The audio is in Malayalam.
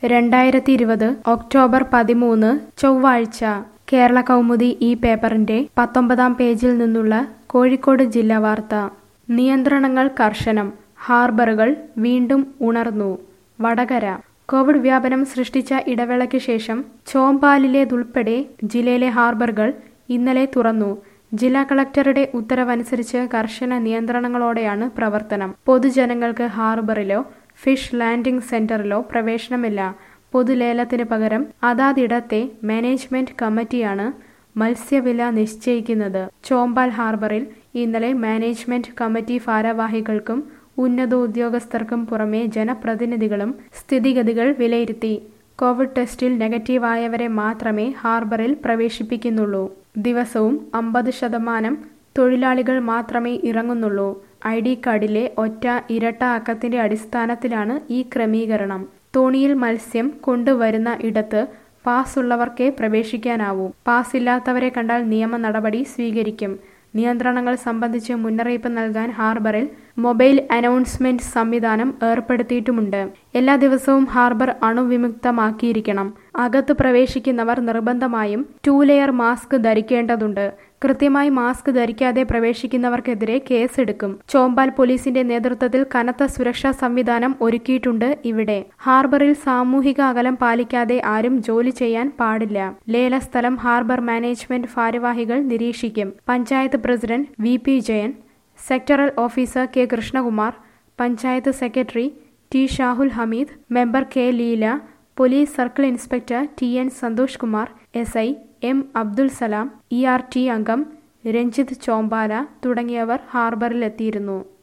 രണ്ടായിരത്തി ഇരുപത് ഒക്ടോബർ പതിമൂന്ന് ചൊവ്വാഴ്ച കേരള കൗമുദി ഈ പേപ്പറിന്റെ പത്തൊമ്പതാം പേജിൽ നിന്നുള്ള കോഴിക്കോട് ജില്ലാ വാർത്ത നിയന്ത്രണങ്ങൾ കർശനം ഹാർബറുകൾ വീണ്ടും ഉണർന്നു വടകര കോവിഡ് വ്യാപനം സൃഷ്ടിച്ച ഇടവേളയ്ക്ക് ശേഷം ചോമ്പാലിലേതുൾപ്പെടെ ജില്ലയിലെ ഹാർബറുകൾ ഇന്നലെ തുറന്നു ജില്ലാ കളക്ടറുടെ ഉത്തരവനുസരിച്ച് കർശന നിയന്ത്രണങ്ങളോടെയാണ് പ്രവർത്തനം പൊതുജനങ്ങൾക്ക് ഹാർബറിലോ ഫിഷ് ലാൻഡിംഗ് സെന്ററിലോ പ്രവേശനമില്ല പൊതുലേലത്തിന് പകരം അതാതിടത്തെ മാനേജ്മെന്റ് കമ്മിറ്റിയാണ് മത്സ്യവില നിശ്ചയിക്കുന്നത് ചോമ്പാൽ ഹാർബറിൽ ഇന്നലെ മാനേജ്മെന്റ് കമ്മിറ്റി ഭാരവാഹികൾക്കും ഉന്നത ഉദ്യോഗസ്ഥർക്കും പുറമെ ജനപ്രതിനിധികളും സ്ഥിതിഗതികൾ വിലയിരുത്തി കോവിഡ് ടെസ്റ്റിൽ നെഗറ്റീവായവരെ മാത്രമേ ഹാർബറിൽ പ്രവേശിപ്പിക്കുന്നുള്ളൂ ദിവസവും അമ്പത് ശതമാനം തൊഴിലാളികൾ മാത്രമേ ഇറങ്ങുന്നുള്ളൂ ഐ ഡി കാർഡിലെ ഒറ്റ ഇരട്ട അക്കത്തിന്റെ അടിസ്ഥാനത്തിലാണ് ഈ ക്രമീകരണം തോണിയിൽ മത്സ്യം കൊണ്ടുവരുന്ന ഇടത്ത് പാസ് ഉള്ളവർക്കേ പ്രവേശിക്കാനാവൂ പാസ് ഇല്ലാത്തവരെ കണ്ടാൽ നിയമ നടപടി സ്വീകരിക്കും നിയന്ത്രണങ്ങൾ സംബന്ധിച്ച് മുന്നറിയിപ്പ് നൽകാൻ ഹാർബറിൽ മൊബൈൽ അനൗൺസ്മെന്റ് സംവിധാനം ഏർപ്പെടുത്തിയിട്ടുമുണ്ട് എല്ലാ ദിവസവും ഹാർബർ അണുവിമുക്തമാക്കിയിരിക്കണം അകത്ത് പ്രവേശിക്കുന്നവർ നിർബന്ധമായും ടൂ ലെയർ മാസ്ക് ധരിക്കേണ്ടതുണ്ട് കൃത്യമായി മാസ്ക് ധരിക്കാതെ പ്രവേശിക്കുന്നവർക്കെതിരെ കേസെടുക്കും ചോമ്പാൽ പോലീസിന്റെ നേതൃത്വത്തിൽ കനത്ത സുരക്ഷാ സംവിധാനം ഒരുക്കിയിട്ടുണ്ട് ഇവിടെ ഹാർബറിൽ സാമൂഹിക അകലം പാലിക്കാതെ ആരും ജോലി ചെയ്യാൻ പാടില്ല ലേലസ്ഥലം ഹാർബർ മാനേജ്മെന്റ് ഭാരവാഹികൾ നിരീക്ഷിക്കും panchayat president V P Jayan sectoral officer K Krishnakumar panchayat secretary T Shahul Hameed member K Leela police circle inspector T N Santhosh Kumar S I M Abdul Salam E R T അംഗം രഞ്ജിത്ത് ചോമ്പാല തുടങ്ങിയവർ ഹാർബറിലെത്തിയിരുന്നു